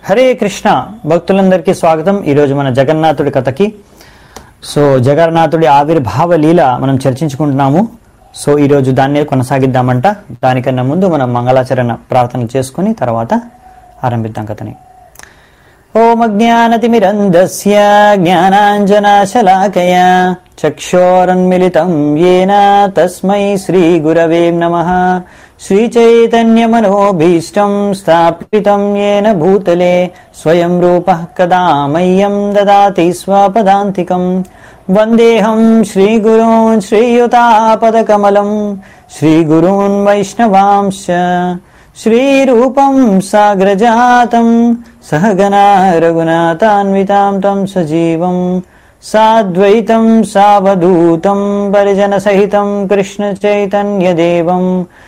హరే కృష్ణ భక్తులందరికీ స్వాగతం ఈరోజు మన జగన్నాథుడి కథకి సో జగన్నాథుడి ఆవిర్భావ లీల మనం చర్చించుకుంటున్నాము సో ఈరోజు దాన్నే కొనసాగిద్దామంట దానికన్నా ముందు మనం మంగళాచరణ ప్రార్థన చేసుకుని తర్వాత ఆరంభిద్దాం కథని ఓం అజ్ఞానతిమిరంధస్య జ్ఞానాంజనాశలాకయా చక్షోరన్మిళితం येन తస్మై శ్రీగురవే నమః శ్రీచైతన్యమనోభీష్టం స్థాపితం येन భూతలే స్వయం రూపः కదా మह्यं దదాతి స్వపదాంతికం వందేహం శ్రీగురూన్ శ్రీయుతాపదకమలం శ్రీగురూన్ వైష్ణవాంశ श्रीरूपं साग्रजातं सहगना रघुनाथान्वितां तं सजीवं साद्वैतं सावधूतं परिजनसहितं कृष्णचैतन्यदेवं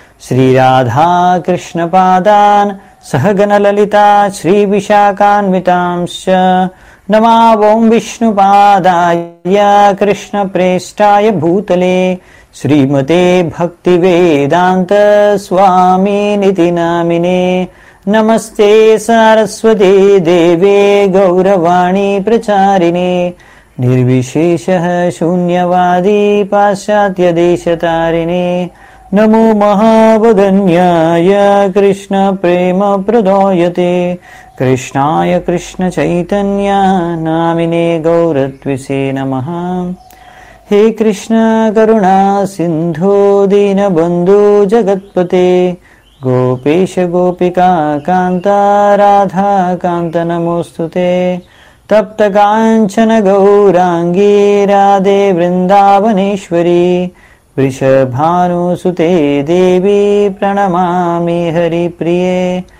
श्रीराधाकृष्णपादान् सहगनललिता श्रीविशाखान्वितांश्च नमावों विष्णुपादाय कृष्णप्रेष्ठाय भूतले श्रीमते भक्तिवेदान्त स्वामिनिति नामिने नमस्ते सारस्वते देवे गौरवाणी प्रचारिणे निर्विशेषः शून्यवादी पाश्चात्यदेशतारिणे नमो महावदन्याय कृष्णप्रेमप्रदायते कृष्णाय कृष्णचैतन्या नामिने गौरत्विषे नमः हे कृष्ण करुणा सिन्धो दीनबन्धु जगत्पते गोपेश गोपिका कान्ता राधा कान्त नमोऽस्तु ते तप्तकाञ्चन गौराङ्गी राधे वृन्दावनेश्वरी वृषभानुसुते देवी प्रणमामि हरिप्रिये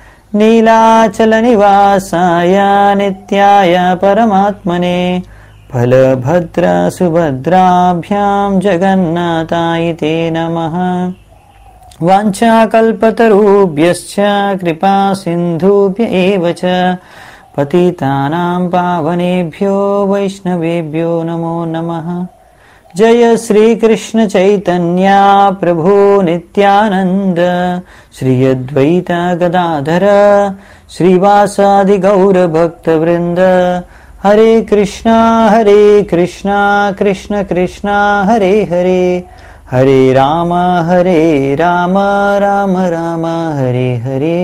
नीलाचलनिवासाय नित्याय परमात्मने फलभद्रसुभद्राभ्यां जगन्नाथाय ते नमः वाञ्छाकल्पतरुभ्यश्च कृपा सिन्धुभ्य एव च पतितानां पावनेभ्यो वैष्णवेभ्यो नमो नमः जय श्रीकृष्ण चैतन्या प्रभु नित्यानन्द श्री अद्वैत गदाधर श्रीवासादि गौरभक्तवृन्द हरे कृष्णा हरे कृष्णा कृष्ण कृष्णा हरे हरे हरे राम हरे राम राम राम हरे हरे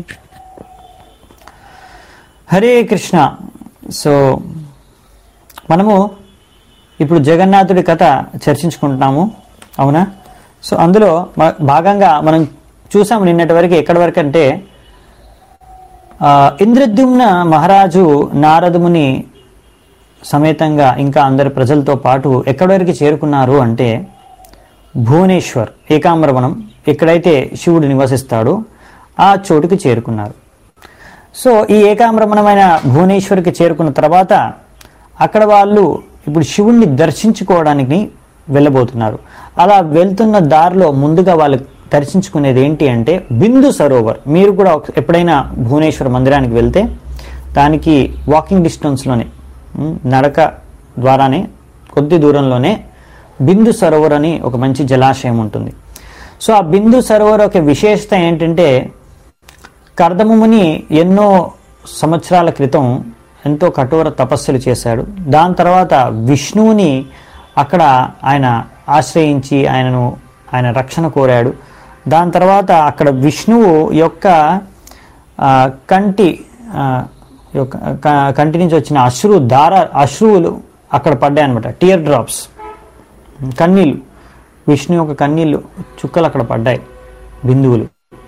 హరే కృష్ణ సో మనము ఇప్పుడు జగన్నాథుడి కథ చర్చించుకుంటున్నాము అవునా సో అందులో మ- భాగంగా మనం చూసాము నిన్నటి వరకు ఎక్కడి వరకు అంటే ఆ, ఇంద్రద్యుమ్న మహారాజు నారదుముని సమేతంగా ఇంకా అందరి ప్రజలతో పాటు ఎక్కడి వరకు చేరుకున్నారు అంటే భువనేశ్వర్ ఏకాంబరవనం ఎక్కడైతే శివుడు నివసిస్తాడో ఆ చోటుకి చేరుకున్నారు సో ఈ ఏకాంబరమణమైన భువనేశ్వర్కి చేరుకున్న తర్వాత అక్కడ వాళ్ళు ఇప్పుడు శివుణ్ణి దర్శించుకోవడానికి వెళ్ళబోతున్నారు అలా వెళ్తున్న దారిలో ముందుగా వాళ్ళు దర్శించుకునేది ఏంటి అంటే బిందు సరోవర్ మీరు కూడా ఒక- ఎప్పుడైనా భువనేశ్వర్ మందిరానికి వెళ్తే దానికి వాకింగ్ డిస్టెన్స్లోనే ఉమ్, నడక ద్వారానే కొద్ది దూరంలోనే బిందు సరోవర్ అని ఒక మంచి జలాశయం ఉంటుంది సో ఆ బిందు సరోవర్ ఒక విశేషత ఏంటంటే కర్దముని ఎన్నో సంవత్సరాల క్రితం ఎంతో కఠోర తపస్సులు చేశాడు దాని తర్వాత విష్ణువుని అక్కడ ఆయన ఆశ్రయించి ఆయనను ఆయన రక్షణ కోరాడు దాని తర్వాత అక్కడ విష్ణువు యొక్క ఆ, కంటి ఆ, యొక్క క- కంటి నుంచి వచ్చిన అశ్రు దార అశ్రువులు అక్కడ పడ్డాయి అనమాట టియర్ డ్రాప్స్ కన్నీళ్ళు విష్ణు యొక్క కన్నీళ్ళు చుక్కలు అక్కడ పడ్డాయి బిందువులు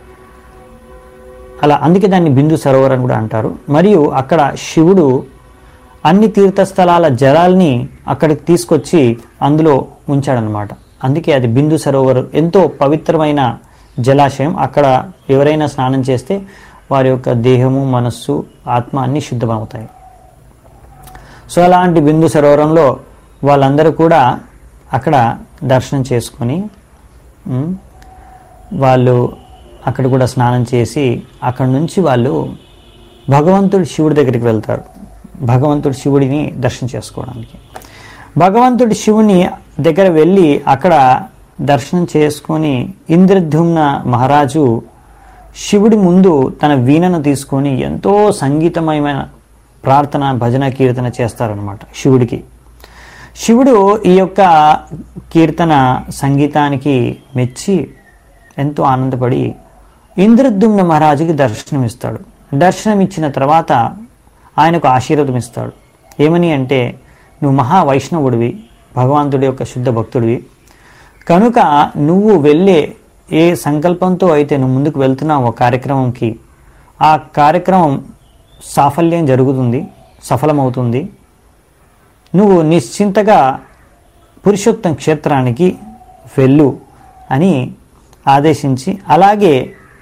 అలా అందుకే దాన్ని బిందు సరోవర్ అని కూడా అంటారు మరియు అక్కడ శివుడు అన్ని తీర్థస్థలాల జలాల్ని అక్కడికి తీసుకొచ్చి అందులో ఉంచాడనమాట అందుకే అది బిందు సరోవర్ ఎంతో పవిత్రమైన జలాశయం అక్కడ ఎవరైనా స్నానం చేస్తే వారి యొక్క దేహము మనస్సు ఆత్మ అన్ని శుద్ధమవుతాయి సో అలాంటి బిందు సరోవరంలో వాళ్ళందరూ కూడా అక్కడ దర్శనం చేసుకొని ఉమ్, వాళ్ళు అక్కడ కూడా స్నానం చేసి అక్కడ నుంచి వాళ్ళు భగవంతుడు శివుడి దగ్గరికి వెళ్తారు భగవంతుడు శివుడిని దర్శనం చేసుకోవడానికి భగవంతుడి శివుని దగ్గర వెళ్ళి అక్కడ దర్శనం చేసుకొని ఇంద్రద్యుమ్న మహారాజు శివుడి ముందు తన వీణను తీసుకొని ఎంతో సంగీతమయమైన ప్రార్థన భజన కీర్తన చేస్తారనమాట శివుడికి శివుడు ఈ యొక్క కీర్తన సంగీతానికి మెచ్చి ఎంతో ఆనందపడి ఇంద్రద్యుమ్న మహారాజుకి దర్శనమిస్తాడు దర్శనమిచ్చిన తర్వాత ఆయనకు ఆశీర్వాదం ఇస్తాడు ఏమని అంటే నువ్వు మహా వైష్ణవుడివి భగవంతుడి యొక్క శుద్ధ భక్తుడివి కనుక నువ్వు వెళ్ళే ఏ సంకల్పంతో అయితే నువ్వు ముందుకు వెళ్తున్నావు ఆ కార్యక్రమంకి ఆ కార్యక్రమం సాఫల్యం జరుగుతుంది సఫలమవుతుంది నువ్వు నిశ్చింతగా పురుషోత్తం క్షేత్రానికి వెళ్ళు అని ఆదేశించి అలాగే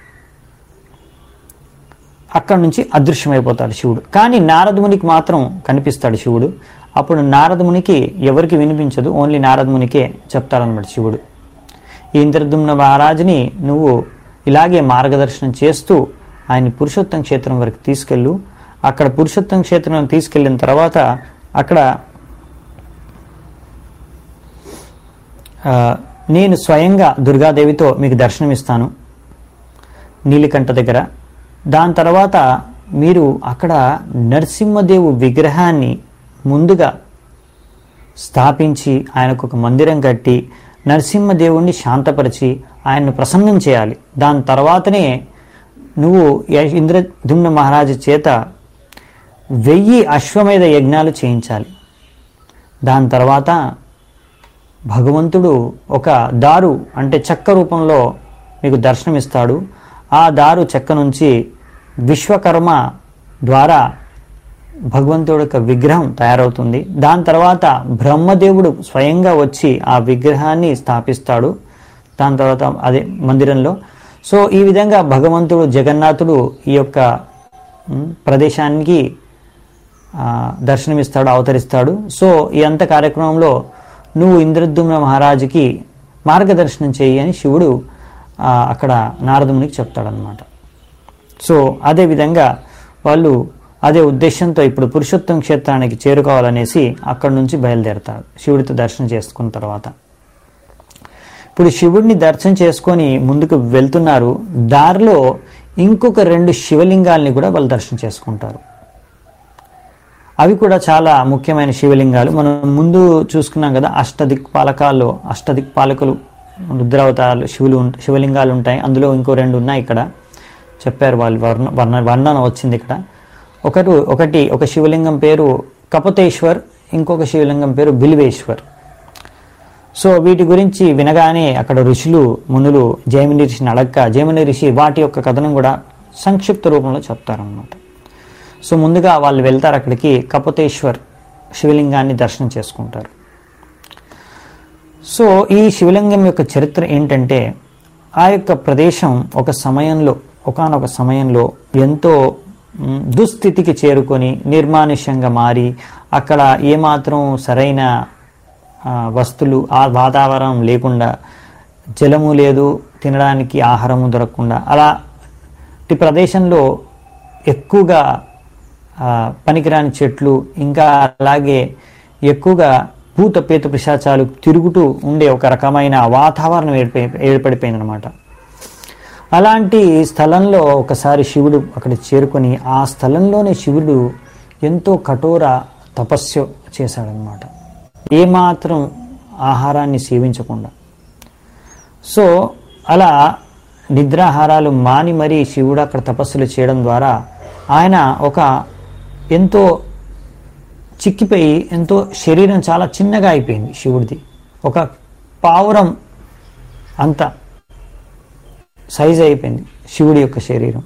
అక్కడి నుంచి అదృశ్యమైపోతాడు శివుడు కానీ నారదమునికి మాత్రం కనిపిస్తాడు శివుడు అప్పుడు నారదమునికి ఎవరికి వినిపించదు ఓన్లీ నారదమునికే చెప్తాడనమాట శివుడు ఈ ఇంద్రదుమ్న మహారాజుని నువ్వు ఇలాగే మార్గదర్శనం చేస్తూ ఆయన పురుషోత్తం క్షేత్రం వరకు తీసుకెళ్ళు అక్కడ పురుషోత్తం క్షేత్రం తీసుకెళ్ళిన తర్వాత అక్కడ ఆ, నేను స్వయంగా దుర్గాదేవితో మీకు దర్శనమిస్తాను నీలికంఠ దగ్గర దాని తర్వాత మీరు అక్కడ నరసింహదేవు విగ్రహాన్ని ముందుగా స్థాపించి ఆయనకు ఒక మందిరం కట్టి నరసింహదేవుణ్ణి శాంతపరిచి ఆయన్ను ప్రసన్నం చేయాలి దాని తర్వాతనే నువ్వు య- ఇంద్రదుమ్న మహారాజు చేత వెయ్యి అశ్వమేధ యజ్ఞాలు చేయించాలి దాని తర్వాత భగవంతుడు ఒక దారు అంటే చెక్క రూపంలో మీకు దర్శనమిస్తాడు ఆ దారు చెక్క నుంచి విశ్వకర్మ ద్వారా భగవంతుడి యొక్క విగ్రహం తయారవుతుంది దాని తర్వాత బ్రహ్మదేవుడు స్వయంగా వచ్చి ఆ విగ్రహాన్ని స్థాపిస్తాడు దాని తర్వాత అదే మందిరంలో సో ఈ విధంగా భగవంతుడు జగన్నాథుడు ఈ యొక్క ఉమ్, ప్రదేశానికి ఆ, దర్శనమిస్తాడు అవతరిస్తాడు సో ఈ అంత కార్యక్రమంలో నువ్వు ఇంద్రద్యుమ్న మహారాజుకి మార్గదర్శనం చేయి అని శివుడు ఆ, అక్కడ నారదునికి చెప్తాడనమాట సో అదే విధంగా వాళ్ళు అదే ఉద్దేశంతో ఇప్పుడు పురుషోత్తం క్షేత్రానికి చేరుకోవాలనేసి అక్కడి నుంచి బయలుదేరతాడు శివుడితో దర్శనం చేసుకున్న తర్వాత ఇప్పుడు శివుడిని దర్శనం చేసుకొని ముందుకు వెళ్తున్నారు దారిలో ఇంకొక రెండు శివలింగాల్ని కూడా వాళ్ళు దర్శనం చేసుకుంటారు అవి కూడా చాలా ముఖ్యమైన శివలింగాలు మనం ముందు చూసుకున్నాం కదా అష్టదిక్పాలకాల్లో అష్టదిక్పాలకులు రుద్రావతారాలు శివులు ఉంట- శివలింగాలు ఉంటాయి అందులో ఇంకో రెండు ఉన్నాయి ఇక్కడ చెప్పారు వాళ్ళు వర్ణ వర్ణ వర్ణన వచ్చింది ఇక్కడ ఒకరు ఒకటి ఒక శివలింగం పేరు కపతేశ్వర్ ఇంకొక శివలింగం పేరు బిల్వేశ్వర్ సో వీటి గురించి వినగానే అక్కడ ఋషులు మునులు జైమిని ఋషిని అడక్క జైమిని ఋషి వాటి యొక్క కథనం కూడా సంక్షిప్త రూపంలో చెప్తారనమాట సో ముందుగా వాళ్ళు వెళ్తారు అక్కడికి కపతేశ్వర్ శివలింగాన్ని దర్శనం చేసుకుంటారు సో ఈ శివలింగం యొక్క చరిత్ర ఏంటంటే ఆ యొక్క ప్రదేశం ఒక సమయంలో ఒకానొక సమయంలో ఎంతో మ్, దుస్థితికి చేరుకొని నిర్మానుష్యంగా మారి అక్కడ ఏమాత్రం సరైన ఆ, వస్తువులు ఆ వాతావరణం లేకుండా జలము లేదు తినడానికి ఆహారము దొరకకుండా అలాంటి ప్రదేశంలో ఎక్కువగా ఆ, పనికిరాని చెట్లు ఇంకా అలాగే ఎక్కువగా భూత పేత పిశాచాలు తిరుగుతూ ఉండే ఒక రకమైన వాతావరణం ఏర్పడి ఏర్పడిపోయిందనమాట అలాంటి స్థలంలో ఒకసారి శివుడు అక్కడ చేరుకొని ఆ స్థలంలోనే శివుడు ఎంతో కఠోర తపస్సు చేశాడనమాట ఏమాత్రం ఆహారాన్ని సేవించకుండా సో అలా నిద్రాహారాలు మాని మరీ శివుడు అక్కడ తపస్సులు చేయడం ద్వారా ఆయన ఒక ఎంతో చిక్కిపోయి ఎంతో శరీరం చాలా చిన్నగా అయిపోయింది శివుడిది ఒక పావురం అంత సైజ్ అయిపోయింది శివుడి యొక్క శరీరం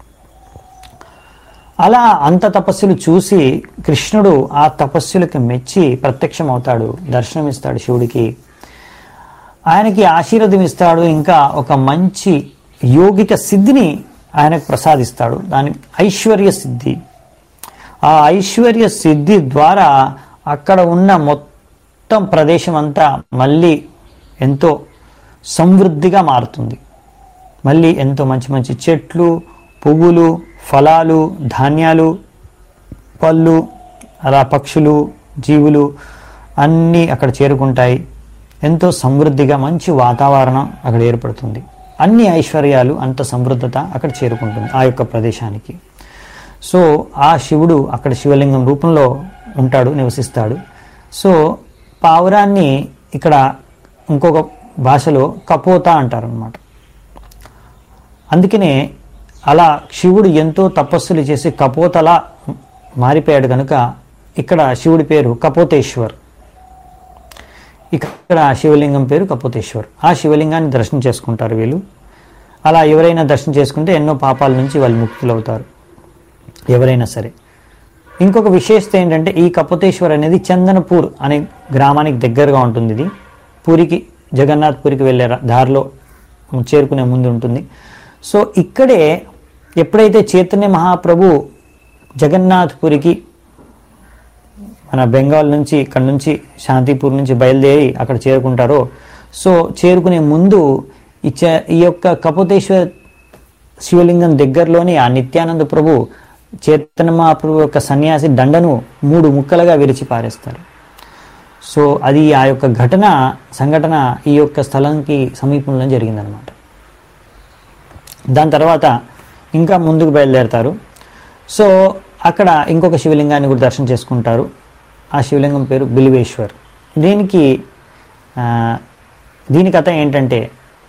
అలా అంత తపస్సులు చూసి కృష్ణుడు ఆ తపస్సులకు మెచ్చి ప్రత్యక్షమవుతాడు దర్శనమిస్తాడు శివుడికి ఆయనకి ఆశీర్వదం ఇస్తాడు ఇంకా ఒక మంచి యోగిక సిద్ధిని ఆయనకు ప్రసాదిస్తాడు దాని ఐశ్వర్య సిద్ధి ఆ ఐశ్వర్య సిద్ధి ద్వారా అక్కడ ఉన్న మొత్తం ప్రదేశం అంతా మళ్ళీ ఎంతో సమృద్ధిగా మారుతుంది మళ్ళీ ఎంతో మంచి మంచి చెట్లు పువ్వులు ఫలాలు ధాన్యాలు పళ్ళు అలా పక్షులు జీవులు అన్నీ అక్కడ చేరుకుంటాయి ఎంతో సమృద్ధిగా మంచి వాతావరణం అక్కడ ఏర్పడుతుంది అన్ని ఐశ్వర్యాలు అంత సమృద్ధత అక్కడ చేరుకుంటుంది ఆ యొక్క ప్రదేశానికి సో ఆ శివుడు అక్కడ శివలింగం రూపంలో ఉంటాడు నివసిస్తాడు సో పావురాన్ని ఇక్కడ ఇంకొక భాషలో కపోత అంటారు అనమాట అందుకనే అలా శివుడు ఎంతో తపస్సులు చేసి కపోతలా మారిపోయాడు కనుక ఇక్కడ శివుడి పేరు కపోతేశ్వర్ ఇక్కడ శివలింగం పేరు కపోతేశ్వర్ ఆ శివలింగాన్ని దర్శనం చేసుకుంటారు వీళ్ళు అలా ఎవరైనా దర్శనం చేసుకుంటే ఎన్నో పాపాల నుంచి వాళ్ళు ముక్తులవుతారు ఎవరైనా సరే ఇంకొక విశేషత ఏంటంటే ఈ కపోతేశ్వర్ అనేది చందనపూర్ అనే గ్రామానికి దగ్గరగా ఉంటుంది ఇది పూరికి జగన్నాథ్ పూరికి వెళ్ళే రా- దారిలో చేరుకునే ముందు ఉంటుంది సో ఇక్కడే ఎప్పుడైతే చైతన్య మహాప్రభు జగన్నాథ్ పురికి మన బెంగాల్ నుంచి ఇక్కడ నుంచి శాంతిపూర్ నుంచి బయలుదేరి అక్కడ చేరుకుంటారో సో చేరుకునే ముందు ఈ చ- ఈ యొక్క కపోతేశ్వర శివలింగం దగ్గరలోని ఆ నిత్యానంద ప్రభు చైతన్య మహాప్రభు యొక్క సన్యాసి దండను మూడు ముక్కలుగా విరిచి పారేస్తారు సో అది ఆ యొక్క ఘటన సంఘటన ఈ యొక్క స్థలంకి సమీపంలో జరిగిందనమాట దాని తర్వాత ఇంకా ముందుకు బయలుదేరతారు సో అక్కడ ఇంకొక శివలింగాన్ని కూడా దర్శనం చేసుకుంటారు ఆ శివలింగం పేరు బిలివేశ్వర్ దీనికి ఆ, దీని కథ ఏంటంటే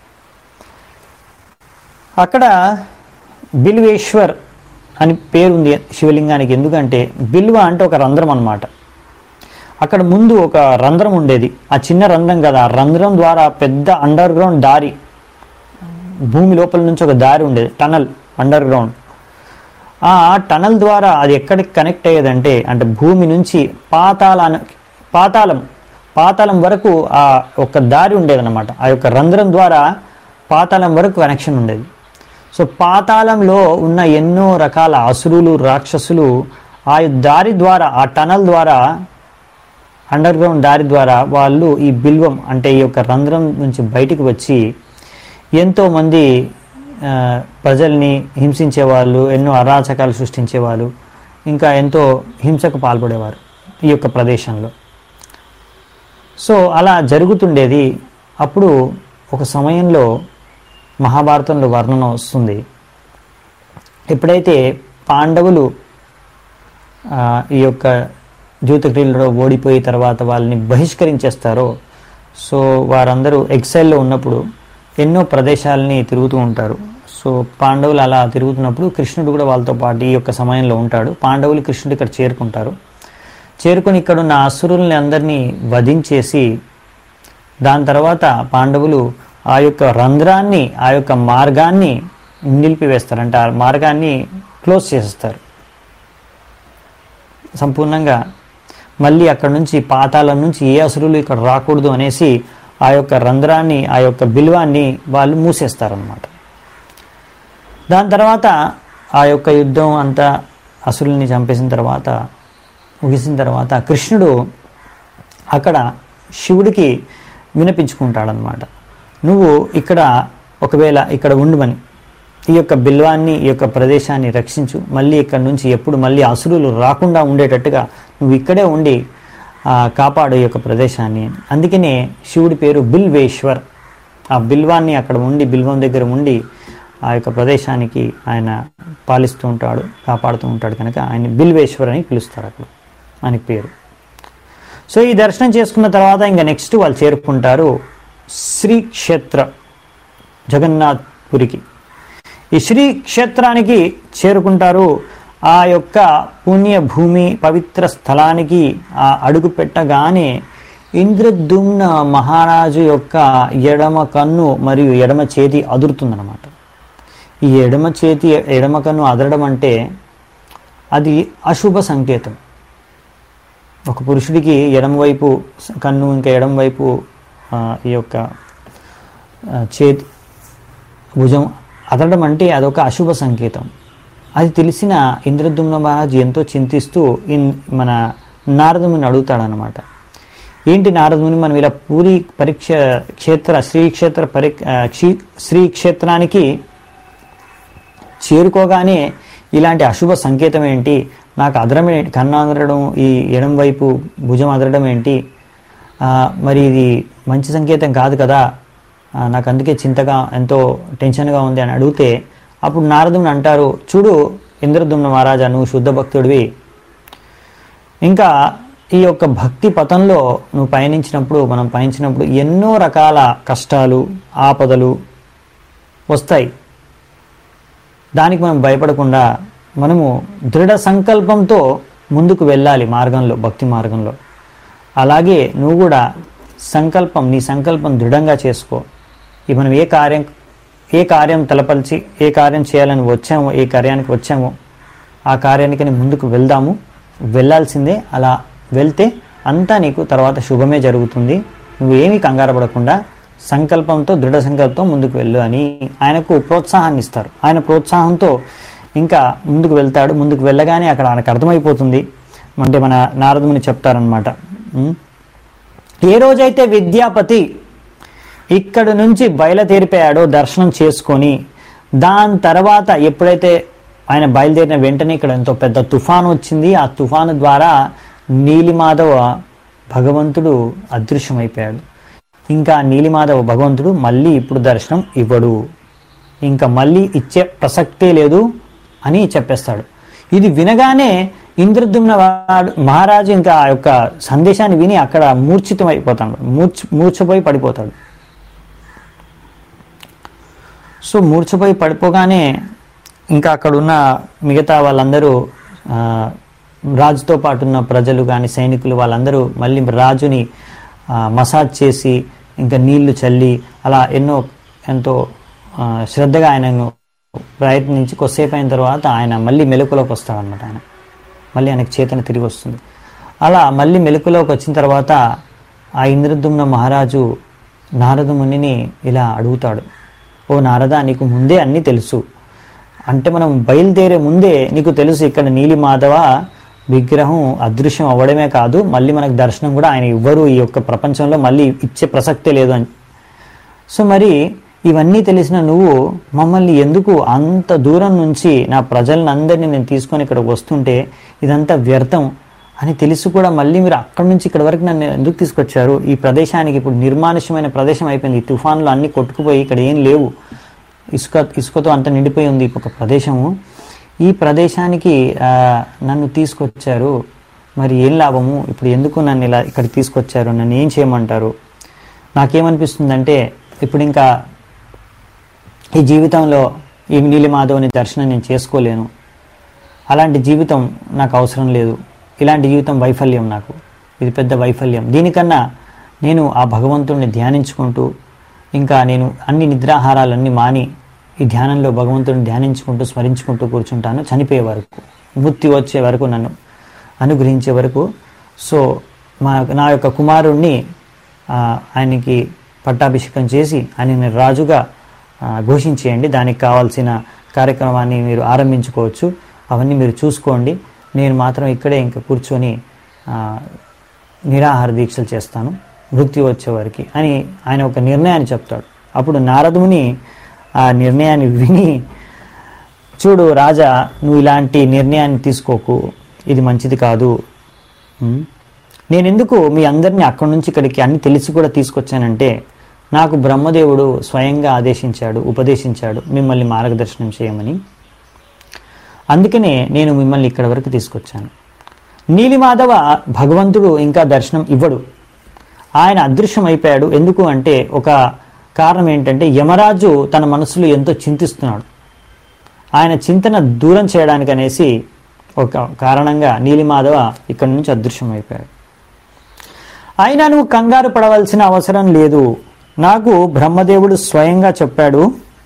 అక్కడ బిల్వేశ్వర్ అని పేరు ఉంది శివలింగానికి ఎందుకంటే బిల్వ అంటే ఒక రంధ్రం అన్నమాట అక్కడ ముందు ఒక రంధ్రం ఉండేది ఆ చిన్న రంధ్రం కదా ఆ రంధ్రం ద్వారా పెద్ద అండర్ గ్రౌండ్ దారి భూమి లోపల నుంచి ఒక దారి ఉండేది టనల్ అండర్ గ్రౌండ్ ఆ టనల్ ద్వారా అది ఎక్కడికి కనెక్ట్ అయ్యేదంటే అంటే భూమి నుంచి పాతాళాన పాతాళం పాతాళం వరకు ఆ ఒక దారి ఉండేదన్నమాట ఆ యొక్క రంధ్రం ద్వారా పాతాళం వరకు కనెక్షన్ ఉండేది సో పాతాళంలో ఉన్న ఎన్నో రకాల అసురులు రాక్షసులు ఆ దారి ద్వారా ఆ టనల్ ద్వారా అండర్ గ్రౌండ్ దారి ద్వారా వాళ్ళు ఈ బిల్వం అంటే ఈ యొక్క రంధ్రం నుంచి బయటికి వచ్చి ఎంతో మంది ఆ, ప్రజల్ని హింసించే వాళ్ళు ఎన్నో అరాచకాలు సృష్టించేవాళ్ళు ఇంకా ఎంతో హింసకు పాల్పడేవారు ఈ యొక్క ప్రదేశంలో సో అలా జరుగుతుండేది అప్పుడు ఒక సమయంలో మహాభారతంలో వర్ణన వస్తుంది ఎప్పుడైతే పాండవులు ఆ, ఈ యొక్క జ్యోతిక్రియలలో ఓడిపోయి తర్వాత వాళ్ళని బహిష్కరించేస్తారో సో వారందరూ ఎక్సైల్లో ఉన్నప్పుడు ఎన్నో ప్రదేశాలని తిరుగుతూ ఉంటారు సో పాండవులు అలా తిరుగుతున్నప్పుడు కృష్ణుడు కూడా వాళ్ళతో పాటు ఈ యొక్క సమయంలో ఉంటాడు పాండవులు కృష్ణుడు ఇక్కడ చేరుకుంటారు చేరుకొని ఇక్కడ ఉన్న అసురుల్ని అందరినీ వధించేసి దాని తర్వాత పాండవులు ఆ యొక్క రంధ్రాన్ని ఆ యొక్క మార్గాన్ని నిలిపివేస్తారు అంటే ఆ మార్గాన్ని క్లోజ్ చేసేస్తారు సంపూర్ణంగా మళ్ళీ అక్కడ నుంచి పాతాళం నుంచి ఏ అసురులు ఇక్కడ రాకూడదు అనేసి ఆ యొక్క రంధ్రాన్ని ఆ యొక్క బిల్వాన్ని వాళ్ళు మూసేస్తారనమాట దాని తర్వాత ఆ యొక్క యుద్ధం అంతా అసురుల్ని చంపేసిన తర్వాత ముగిసిన తర్వాత కృష్ణుడు అక్కడ శివుడికి వినిపించుకుంటాడనమాట నువ్వు ఇక్కడ ఒకవేళ ఇక్కడ ఉండమని ఈ యొక్క బిల్వాన్ని ఈ యొక్క ప్రదేశాన్ని రక్షించు మళ్ళీ ఇక్కడ నుంచి ఎప్పుడు మళ్ళీ అసురులు రాకుండా ఉండేటట్టుగా నువ్వు ఇక్కడే ఉండి ఆ, కాపాడు ఈ యొక్క ప్రదేశాన్ని అందుకనే శివుడి పేరు బిల్వేశ్వర్ ఆ బిల్వాన్ని అక్కడ ఉండి బిల్వం దగ్గర ఉండి ఆ యొక్క ప్రదేశానికి ఆయన పాలిస్తూ ఉంటాడు కాపాడుతూ ఉంటాడు కనుక ఆయన బిల్వేశ్వర్ అని పిలుస్తారు అక్కడ ఆయనకి పేరు సో ఈ దర్శనం చేసుకున్న తర్వాత ఇంకా నెక్స్ట్ వాళ్ళు చేరుకుంటారు శ్రీ క్షేత్ర జగన్నాథ్ పురికి ఈ శ్రీ క్షేత్రానికి చేరుకుంటారు ఆ యొక్క పుణ్య భూమి పవిత్ర స్థలానికి ఆ అడుగు పెట్టగానే ఇంద్రదుమ్న మహారాజు యొక్క ఎడమ కన్ను మరియు ఎడమ చేతి అదురుతుందన్నమాట ఈ ఎడమ చేతి ఎడమ కన్ను అదరడం అంటే అది అశుభ సంకేతం ఒక పురుషుడికి ఎడమ వైపు కన్ను ఇంకా ఎడమ వైపు ఆ, ఈ యొక్క ఆ, చేతి భుజం అదడం అంటే అదొక అశుభ సంకేతం అది తెలిసిన ఇంద్రదుమ్న మహారాజు ఎంతో చింతిస్తూ ఇన్ మన నారదముని అడుగుతాడనమాట ఏంటి నారదముని మనం ఇలా పూరి పరీక్ష క్షేత్ర శ్రీక్షేత్ర పరి ఆ, క్షీ- శ్రీక్షేత్రానికి చేరుకోగానే ఇలాంటి అశుభ సంకేతం ఏంటి నాకు అదరం ఏంటి కన్ను అదరడం ఈ ఎడం వైపు భుజం అదరడం ఏంటి ఆ, మరి ఇది మంచి సంకేతం కాదు కదా ఆ, నాకు అందుకే చింతగా ఎంతో టెన్షన్గా ఉంది అని అడిగితే అప్పుడు నారదుని అంటారు చూడు ఇంద్రదుమ్న మహారాజా నువ్వు శుద్ధ భక్తుడివి ఇంకా ఈ యొక్క భక్తి పథంలో నువ్వు పయనించినప్పుడు మనం పయనించినప్పుడు ఎన్నో రకాల కష్టాలు ఆపదలు వస్తాయి దానికి మనం భయపడకుండా మనము దృఢ సంకల్పంతో ముందుకు వెళ్ళాలి మార్గంలో భక్తి మార్గంలో అలాగే నువ్వు కూడా సంకల్పం నీ సంకల్పం దృఢంగా చేసుకో ఈ మనం ఏ కార్యం ఏ కార్యం తలపలిచి ఏ కార్యం చేయాలని వచ్చామో ఏ కార్యానికి వచ్చామో ఆ కార్యానికి ముందుకు వెళ్దాము వెళ్ళాల్సిందే అలా వెళ్తే అంతా నీకు తర్వాత శుభమే జరుగుతుంది నువ్వేమీ కంగారు పడకుండా సంకల్పంతో దృఢ సంకల్పంతో ముందుకు వెళ్ళు అని ఆయనకు ప్రోత్సాహాన్ని ఇస్తారు ఆయన ప్రోత్సాహంతో ఇంకా ముందుకు వెళ్తాడు ముందుకు వెళ్ళగానే అక్కడ ఆయనకు అర్థమైపోతుంది అంటే మన నారదుని చెప్తారనమాట ఉం? ఏ రోజైతే విద్యాపతి ఇక్కడి నుంచి బయలుదేరిపోయాడో దర్శనం చేసుకొని దాని తర్వాత ఎప్పుడైతే ఆయన బయలుదేరిన వెంటనే ఇక్కడ ఎంతో పెద్ద తుఫాను వచ్చింది ఆ తుఫాను ద్వారా నీలిమాధవ భగవంతుడు అదృశ్యమైపోయాడు ఇంకా నీలిమాధవ భగవంతుడు మళ్ళీ ఇప్పుడు దర్శనం ఇవ్వడు ఇంకా మళ్ళీ ఇచ్చే ప్రసక్తే లేదు అని చెప్పేస్తాడు ఇది వినగానే ఇంద్రద్యుమ్న వాడు మహారాజు ఇంకా ఆ యొక్క సందేశాన్ని విని అక్కడ మూర్ఛితం అయిపోతాడు మూర్ఛ మూర్ఛపోయి పడిపోతాడు సో మూర్ఛపోయి పడిపోగానే ఇంకా అక్కడ ఉన్న మిగతా వాళ్ళందరూ ఆ, రాజుతో పాటు ఉన్న ప్రజలు కానీ సైనికులు వాళ్ళందరూ మళ్ళీ రాజుని ఆ, మసాజ్ చేసి ఇంకా నీళ్లు చల్లి అలా ఎన్నో ఎంతో ఆ, శ్రద్ధగా ఆయనను ప్రయత్నించి కొద్దిసేపు అయిన తర్వాత ఆయన మళ్ళీ మెలకులోకి వస్తాడనమాట ఆయన మళ్ళీ ఆయనకు చేతన తిరిగి వస్తుంది అలా మళ్ళీ మెలకులోకి వచ్చిన తర్వాత ఆ ఇంద్రదుమ్న మహారాజు నారద మునిని ఇలా అడుగుతాడు ఓ నారద నీకు ముందే అన్నీ తెలుసు అంటే మనం బయలుదేరే ముందే నీకు తెలుసు ఇక్కడ నీలి మాధవ విగ్రహం అదృశ్యం అవ్వడమే కాదు మళ్ళీ మనకు దర్శనం కూడా ఆయన ఇవ్వరు ఈ యొక్క ప్రపంచంలో మళ్ళీ ఇచ్చే ప్రసక్తే లేదు అని సో మరి ఇవన్నీ తెలిసిన నువ్వు మమ్మల్ని ఎందుకు అంత దూరం నుంచి నా ప్రజలను అందరినీ నేను తీసుకొని ఇక్కడ వస్తుంటే ఇదంతా వ్యర్థం అని తెలిసి కూడా మళ్ళీ మీరు అక్కడి నుంచి ఇక్కడ వరకు నన్ను ఎందుకు తీసుకొచ్చారు ఈ ప్రదేశానికి ఇప్పుడు నిర్మానుష్యమైన ప్రదేశం అయిపోయింది ఈ తుఫాన్లు అన్నీ కొట్టుకుపోయి ఇక్కడ ఏం లేవు ఇసుక ఇసుకతో అంత నిండిపోయి ఉంది ఒక ప్రదేశము ఈ ప్రదేశానికి ఆ, నన్ను తీసుకొచ్చారు మరి ఏం లాభము ఇప్పుడు ఎందుకు నన్ను ఇలా ఇక్కడికి తీసుకొచ్చారు నన్ను ఏం చేయమంటారు నాకేమనిపిస్తుందంటే ఇప్పుడు ఇంకా ఈ జీవితంలో ఈ నీలిమాధవుని దర్శనం నేను చేసుకోలేను అలాంటి జీవితం నాకు అవసరం లేదు ఇలాంటి జీవితం వైఫల్యం నాకు ఇది పెద్ద వైఫల్యం దీనికన్నా నేను ఆ భగవంతుడిని ధ్యానించుకుంటూ ఇంకా నేను అన్ని నిద్రాహారాలన్నీ మాని ఈ ధ్యానంలో భగవంతుడిని ధ్యానించుకుంటూ స్మరించుకుంటూ కూర్చుంటాను చనిపోయే వరకు మృత్యు వచ్చే వరకు నన్ను అనుగ్రహించే వరకు సో మా నా యొక్క కుమారుణ్ణి ఆ, ఆయనకి పట్టాభిషేకం చేసి ఆయనని రాజుగా ఆ, ఘోషించేయండి దానికి కావాల్సిన కార్యక్రమాన్ని మీరు ఆరంభించుకోవచ్చు అవన్నీ మీరు చూసుకోండి నేను మాత్రం ఇక్కడే ఇంకా కూర్చొని ఆ, నిరాహార దీక్షలు చేస్తాను మృత్యు వచ్చే వరకు అని ఆయన ఒక నిర్ణయాన్ని చెప్తాడు అప్పుడు నారదుని ఆ నిర్ణయాన్ని విని చూడు రాజా నువ్వు ఇలాంటి నిర్ణయాన్ని తీసుకోకు ఇది మంచిది కాదు ఉం? నేను ఎందుకు మీ అందరినీ అక్కడి నుంచి ఇక్కడికి అన్ని తెలిసి కూడా తీసుకొచ్చానంటే నాకు బ్రహ్మదేవుడు స్వయంగా ఆదేశించాడు ఉపదేశించాడు మిమ్మల్ని మార్గదర్శనం చేయమని అందుకనే నేను మిమ్మల్ని ఇక్కడ వరకు తీసుకొచ్చాను నీలిమాధవ భగవంతుడు ఇంకా దర్శనం ఇవ్వడు ఆయన అదృశ్యం అయిపోయాడు ఎందుకు అంటే ఒక కారణం ఏంటంటే యమరాజు తన మనసులో ఎంతో చింతిస్తున్నాడు ఆయన చింతన దూరం చేయడానికి అనేసి ఒక కారణంగా నీలిమాధవ ఇక్కడి నుంచి అదృశ్యం అయిపోయాడు అయినా నువ్వు కంగారు పడవలసిన అవసరం లేదు నాకు బ్రహ్మదేవుడు స్వయంగా చెప్పాడు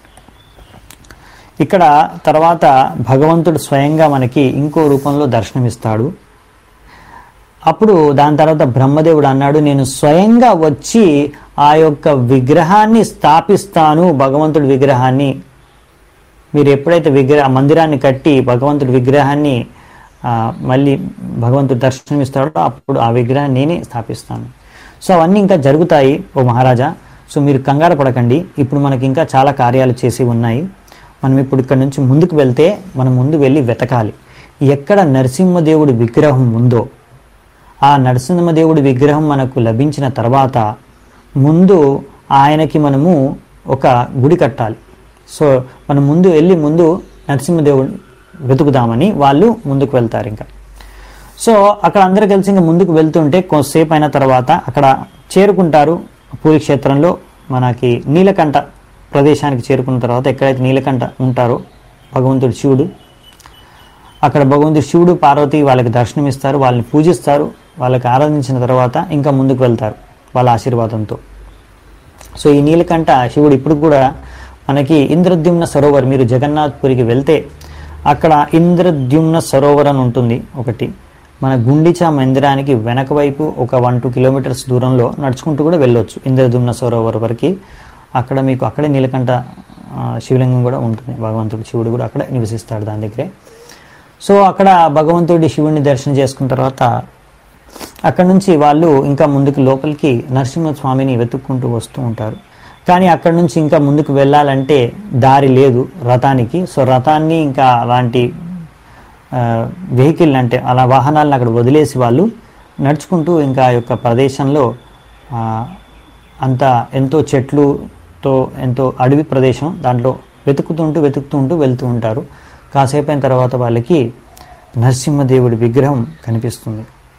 ఇక్కడ తర్వాత భగవంతుడు స్వయంగా మనకి ఇంకో రూపంలో దర్శనమిస్తాడు అప్పుడు దాని తర్వాత బ్రహ్మదేవుడు అన్నాడు నేను స్వయంగా వచ్చి ఆ యొక్క విగ్రహాన్ని స్థాపిస్తాను భగవంతుడి విగ్రహాన్ని మీరు ఎప్పుడైతే విగ్రహ మందిరాన్ని కట్టి భగవంతుడి విగ్రహాన్ని ఆ, మళ్ళీ భగవంతుడు దర్శనమిస్తాడో అప్పుడు ఆ విగ్రహాన్ని నేనే స్థాపిస్తాను సో అవన్నీ ఇంకా జరుగుతాయి ఓ మహారాజా సో మీరు కంగారు పడకండి ఇప్పుడు మనకి ఇంకా చాలా కార్యాలు చేసి ఉన్నాయి మనం ఇప్పుడు ఇక్కడ నుంచి ముందుకు వెళ్తే మనం ముందు వెళ్ళి వెతకాలి ఎక్కడ నరసింహదేవుడి విగ్రహం ఉందో ఆ నరసింహదేవుడి విగ్రహం మనకు లభించిన తర్వాత ముందు ఆయనకి మనము ఒక గుడి కట్టాలి సో మనం ముందు వెళ్ళి ముందు నరసింహదేవుడు వెతుకుదామని వాళ్ళు ముందుకు వెళ్తారు ఇంకా సో అక్కడ అందరూ కలిసి ఇంకా ముందుకు వెళ్తుంటే కొంతసేపు అయిన తర్వాత అక్కడ చేరుకుంటారు పూరి క్షేత్రంలో మనకి నీలకంఠ ప్రదేశానికి చేరుకున్న తర్వాత ఎక్కడైతే నీలకంఠ ఉంటారో భగవంతుడు శివుడు అక్కడ భగవంతుడు శివుడు పార్వతి వాళ్ళకి దర్శనం ఇస్తారు వాళ్ళని పూజిస్తారు వాళ్ళకి ఆరాధించిన తర్వాత ఇంకా ముందుకు వెళ్తారు వాళ్ళ ఆశీర్వాదంతో సో ఈ నీలకంఠ శివుడు ఇప్పుడు కూడా మనకి ఇంద్రద్యుమ్న సరోవర్ మీరు జగన్నాథ్పురికి వెళ్తే అక్కడ ఇంద్రద్యుమ్న సరోవర్ అని ఉంటుంది ఒకటి మన గుండిచా మందిరానికి వెనక వైపు ఒక వన్ టూ కిలోమీటర్స్ దూరంలో నడుచుకుంటూ కూడా వెళ్ళొచ్చు ఇంద్రద్యుమ్న సరోవర్ వరకు అక్కడ మీకు అక్కడే నీలకంఠ ఆ, శివలింగం కూడా ఉంటుంది భగవంతుడు శివుడు కూడా అక్కడే నివసిస్తాడు దాని దగ్గరే సో అక్కడ భగవంతుడి శివుడిని దర్శనం చేసుకున్న తర్వాత అక్కడ నుంచి వాళ్ళు ఇంకా ముందుకు లోపలికి నరసింహస్వామిని వెతుక్కుంటూ వస్తూ ఉంటారు కానీ అక్కడ నుంచి ఇంకా ముందుకు వెళ్ళాలంటే దారి లేదు రథానికి సో రథాన్ని ఇంకా అలాంటి వెహికల్ అంటే అలా వాహనాలను అక్కడ వదిలేసి వాళ్ళు నడుచుకుంటూ ఇంకా ఆ యొక్క ప్రదేశంలో ఆ, అంత ఎంతో చెట్లుతో ఎంతో అడవి ప్రదేశం దాంట్లో వెతుకుతుంటూ వెతుకుతుంటూ వెళ్తూ ఉంటారు కాసేపు అయిన తర్వాత వాళ్ళకి నరసింహదేవుడి విగ్రహం కనిపిస్తుంది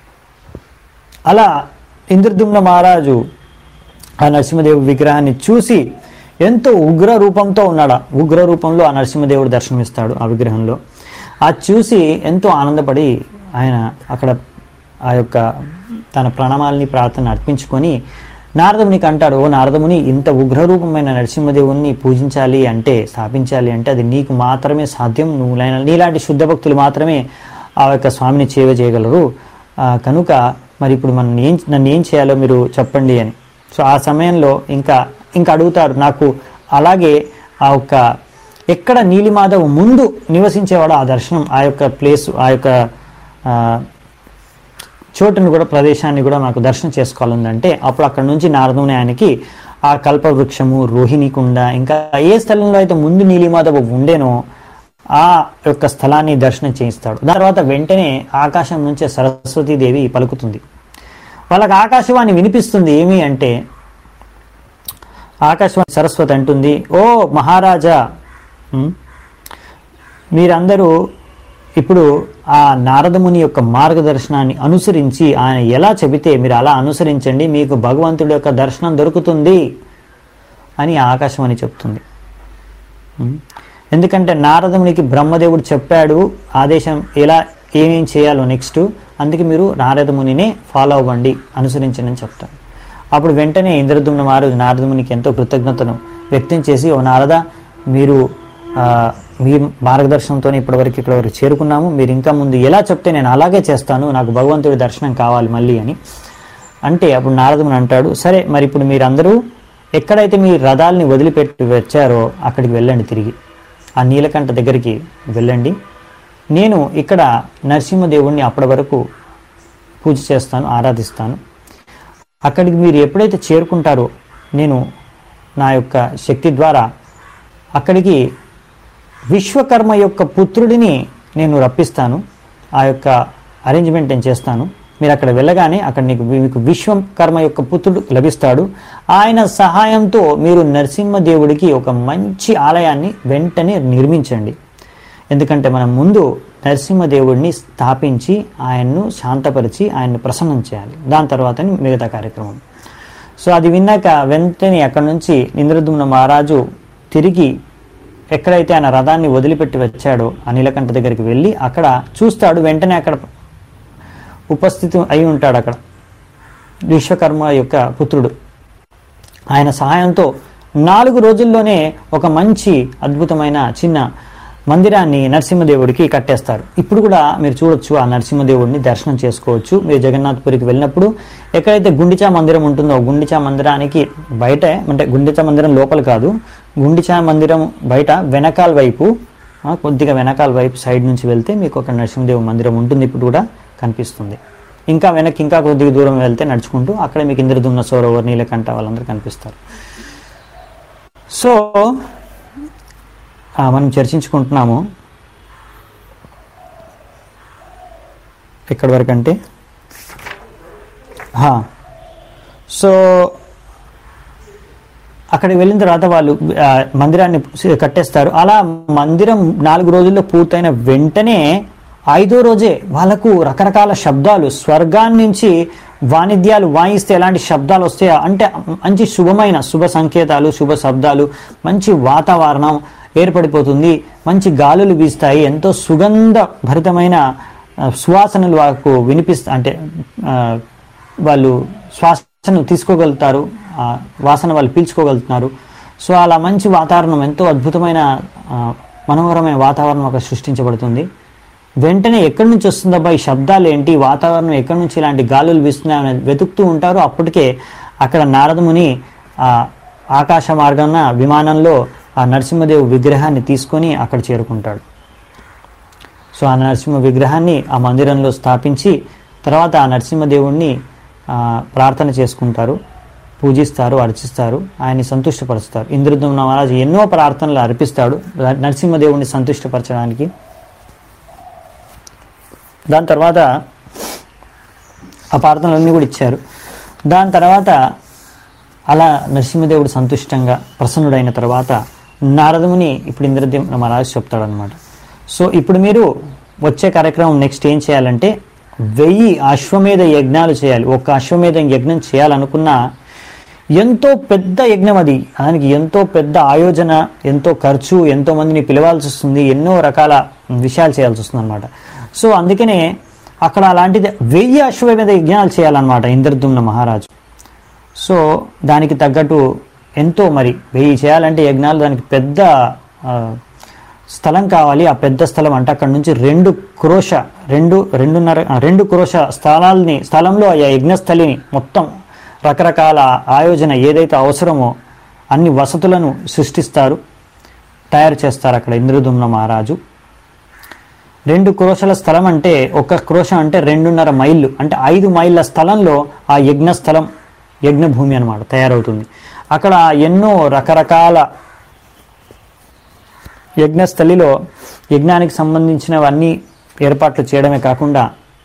అలా ఇంద్రదుమ్న మహారాజు ఆ నరసింహదేవుడి విగ్రహాన్ని చూసి ఎంతో ఉగ్ర రూపంతో ఉన్నాడు ఉగ్ర రూపంలో ఆ నరసింహదేవుడు దర్శనమిస్తాడు ఆ విగ్రహంలో అది చూసి ఎంతో ఆనందపడి ఆయన అక్కడ ఆ యొక్క తన ప్రణామాలని ప్రార్థన అర్పించుకొని నారదమునికి అంటాడు ఓ నారదముని ఇంత ఉగ్రరూపమైన నరసింహదేవుణ్ణి పూజించాలి అంటే స్థాపించాలి అంటే అది నీకు మాత్రమే సాధ్యం నువ్వు లైన- నీలాంటి శుద్ధ భక్తులు మాత్రమే ఆ యొక్క స్వామిని చేవ చేయగలరు ఆ, కనుక మరి ఇప్పుడు మనం ఏం నన్ను ఏం చేయాలో మీరు చెప్పండి అని సో ఆ సమయంలో ఇంకా ఇంకా అడుగుతారు నాకు అలాగే ఆ యొక్క ఎక్కడ నీలిమాధవ్ ముందు నివసించేవాడు ఆ దర్శనం ఆ యొక్క ప్లేస్ ఆ యొక్క ఆ, చోటును కూడా ప్రదేశాన్ని కూడా మాకు దర్శనం చేసుకోవాలంటే అప్పుడు అక్కడ నుంచి నారదుని ఆయనకి ఆ కల్పవృక్షము రోహిణి కుండ ఇంకా ఏ స్థలంలో అయితే ముందు నీలిమాధవ ఉండేనో ఆ యొక్క స్థలాన్ని దర్శనం చేయిస్తాడు దాని తర్వాత వెంటనే ఆకాశం నుంచే సరస్వతీదేవి పలుకుతుంది వాళ్ళకి ఆకాశవాణి వినిపిస్తుంది ఏమి అంటే ఆకాశవాణి సరస్వతి అంటుంది ఓ మహారాజా ఉమ్, మీరందరూ ఇప్పుడు ఆ నారదముని యొక్క మార్గదర్శనాన్ని అనుసరించి ఆయన ఎలా చెబితే మీరు అలా అనుసరించండి మీకు భగవంతుడి యొక్క దర్శనం దొరుకుతుంది అని ఆకాశవాణి చెప్తుంది ఉమ్. ఎందుకంటే నారదమునికి బ్రహ్మదేవుడు చెప్పాడు ఆదేశం ఎలా ఏమేం చేయాలో నెక్స్ట్ అందుకే మీరు నారదమునినే ఫాలో అవ్వండి అనుసరించండి అని చెప్తారు అప్పుడు వెంటనే ఇంద్రదుమ్న మహారాజు నారదమునికి ఎంతో కృతజ్ఞతను వ్యక్తం చేసి ఓ నారద మీరు ఆ, మీ మార్గదర్శనంతో ఇప్పటివరకు ఇక్కడ వరకు చేరుకున్నాము మీరు ఇంకా ముందు ఎలా చెప్తే నేను అలాగే చేస్తాను నాకు భగవంతుడి దర్శనం కావాలి మళ్ళీ అని అంటే అప్పుడు నారదముని అంటాడు సరే మరి ఇప్పుడు మీరందరూ ఎక్కడైతే మీ రథాలని వదిలిపెట్టి వచ్చారో అక్కడికి వెళ్ళండి తిరిగి ఆ నీలకంఠ దగ్గరికి వెళ్ళండి నేను ఇక్కడ నరసింహదేవుణ్ణి అప్పటి వరకు పూజ చేస్తాను ఆరాధిస్తాను అక్కడికి మీరు ఎప్పుడైతే చేరుకుంటారో నేను నా యొక్క శక్తి ద్వారా అక్కడికి విశ్వకర్మ యొక్క పుత్రుడిని నేను రప్పిస్తాను ఆ యొక్క అరేంజ్మెంట్ నేను చేస్తాను మీరు అక్కడ వెళ్ళగానే అక్కడ నీకు మీకు విశ్వకర్మ యొక్క పుత్రుడు లభిస్తాడు ఆయన సహాయంతో మీరు నరసింహదేవుడికి ఒక మంచి ఆలయాన్ని వెంటనే నిర్మించండి ఎందుకంటే మనం ముందు నరసింహదేవుడిని స్థాపించి ఆయన్ను శాంతపరిచి ఆయన్ని ప్రసన్నం చేయాలి దాని తర్వాత మిగతా కార్యక్రమం సో అది విన్నాక వెంటనే అక్కడి నుంచి ఇంద్రదుమ్న మహారాజు తిరిగి ఎక్కడైతే ఆయన రథాన్ని వదిలిపెట్టి వచ్చాడో ఆ నీలకంఠ దగ్గరికి వెళ్ళి అక్కడ చూస్తాడు వెంటనే అక్కడ ఉపస్థితి అయి ఉంటాడు అక్కడ విశ్వకర్మ యొక్క పుత్రుడు ఆయన సహాయంతో నాలుగు రోజుల్లోనే ఒక మంచి అద్భుతమైన చిన్న మందిరాన్ని నరసింహదేవుడికి కట్టేస్తారు ఇప్పుడు కూడా మీరు చూడొచ్చు ఆ నరసింహదేవుడిని దర్శనం చేసుకోవచ్చు మీరు జగన్నాథ్పురికి వెళ్ళినప్పుడు ఎక్కడైతే గుండిచా మందిరం ఉంటుందో గుండిచా మందిరానికి బయట అంటే గుండిచా మందిరం లోపల కాదు గుండిచా మందిరం బయట వెనకాల వైపు ఆ, కొద్దిగా వెనకాల వైపు సైడ్ నుంచి వెళ్తే మీకు ఒక నరసింహదేవు మందిరం ఉంటుంది ఇప్పుడు కూడా కనిపిస్తుంది ఇంకా వెనక్కి ఇంకా కొద్దిగా దూరం వెళ్తే నడుచుకుంటూ అక్కడ మీకు ఇంద్రదుమ్న సరోవర్ నీలకంఠ వాళ్ళందరూ కనిపిస్తారు సో ఆ, మనం చర్చించుకుంటున్నాము ఎక్కడి వరకు అంటే హా. సో అక్కడికి వెళ్ళిన తర్వాత వాళ్ళు ఆ, మందిరాన్ని కట్టేస్తారు అలా మందిరం నాలుగు రోజుల్లో పూర్తయిన వెంటనే ఐదో రోజే వాళ్ళకు రకరకాల శబ్దాలు స్వర్గాన్ని నుంచి వాణిజ్యాలు వాయిస్తే ఎలాంటి శబ్దాలు వస్తాయో అంటే మంచి శుభమైన శుభ సంకేతాలు శుభ శబ్దాలు మంచి వాతావరణం ఏర్పడిపోతుంది మంచి గాలులు వీస్తాయి ఎంతో సుగంధ భరితమైన ఆ, సువాసనలు వాళ్ళకు వినిపిస్తా అంటే ఆ, వాళ్ళు శ్వాసను తీసుకోగలుగుతారు ఆ వాసన వాళ్ళు పీల్చుకోగలుగుతున్నారు సో అలా మంచి వాతావరణం ఎంతో అద్భుతమైన ఆ, మనోహరమైన వాతావరణం అక్కడ సృష్టించబడుతుంది వెంటనే ఎక్కడి నుంచి వస్తుందబ్బా ఈ శబ్దాలు ఏంటి వాతావరణం ఎక్కడి నుంచి ఇలాంటి గాలులు వీస్తున్నాయని వెతుకుతూ ఉంటారు అప్పటికే అక్కడ నారదముని ఆ ఆకాశ మార్గాన విమానంలో ఆ నరసింహదేవు విగ్రహాన్ని తీసుకొని అక్కడ చేరుకుంటాడు సో ఆ నరసింహ విగ్రహాన్ని ఆ మందిరంలో స్థాపించి తర్వాత ఆ నరసింహదేవుణ్ణి ఆ, ప్రార్థన చేసుకుంటారు పూజిస్తారు అర్చిస్తారు ఆయన్ని సంతుష్టపరుస్తారు ఇంద్రదుమ్న మహారాజు ఎన్నో ప్రార్థనలు అర్పిస్తాడు నరసింహదేవుణ్ణి సంతుష్టపరచడానికి దాని తర్వాత ఆ ప్రార్థనలన్నీ కూడా ఇచ్చారు దాని తర్వాత అలా నరసింహదేవుడు సంతుష్టంగా ప్రసన్నుడైన తర్వాత నారదముని ఇప్పుడు ఇంద్రదేవ్ మహారాజు చెప్తాడనమాట సో ఇప్పుడు మీరు వచ్చే కార్యక్రమం నెక్స్ట్ ఏం చేయాలంటే వెయ్యి అశ్వమేధ యజ్ఞాలు చేయాలి ఒక్క అశ్వమేధ యజ్ఞం చేయాలనుకున్న ఎంతో పెద్ద యజ్ఞం అది దానికి ఎంతో పెద్ద ఆయోజన ఎంతో ఖర్చు ఎంతో మందిని పిలవాల్సి వస్తుంది ఎన్నో రకాల విషయాలు చేయాల్సి వస్తుంది అనమాట సో అందుకనే అక్కడ అలాంటిది వెయ్యి అశ్వమేధ యజ్ఞాలు చేయాలన్నమాట ఇంద్రదుమ్న మహారాజు సో దానికి తగ్గట్టు ఎంతో మరి వెయ్యి చేయాలంటే యజ్ఞాలు దానికి పెద్ద ఆ, స్థలం కావాలి ఆ పెద్ద స్థలం అంటే అక్కడ నుంచి రెండు క్రోష రెండు రెండున్నర ఆ, రెండు క్రోష స్థలాల్ని స్థలంలో ఆ యజ్ఞస్థలిని మొత్తం రకరకాల ఆయోజన ఏదైతే అవసరమో అన్ని వసతులను సృష్టిస్తారు తయారు చేస్తారు అక్కడ ఇంద్రదుమ్న మహారాజు రెండు క్రోషల స్థలం అంటే ఒక క్రోష అంటే రెండున్నర మైళ్ళు అంటే ఐదు మైళ్ళ స్థలంలో ఆ యజ్ఞ స్థలం యజ్ఞ భూమి అనమాట తయారవుతుంది అక్కడ ఎన్నో రకరకాల యజ్ఞస్థలిలో యజ్ఞానికి సంబంధించినవన్నీ ఏర్పాట్లు చేయడమే కాకుండా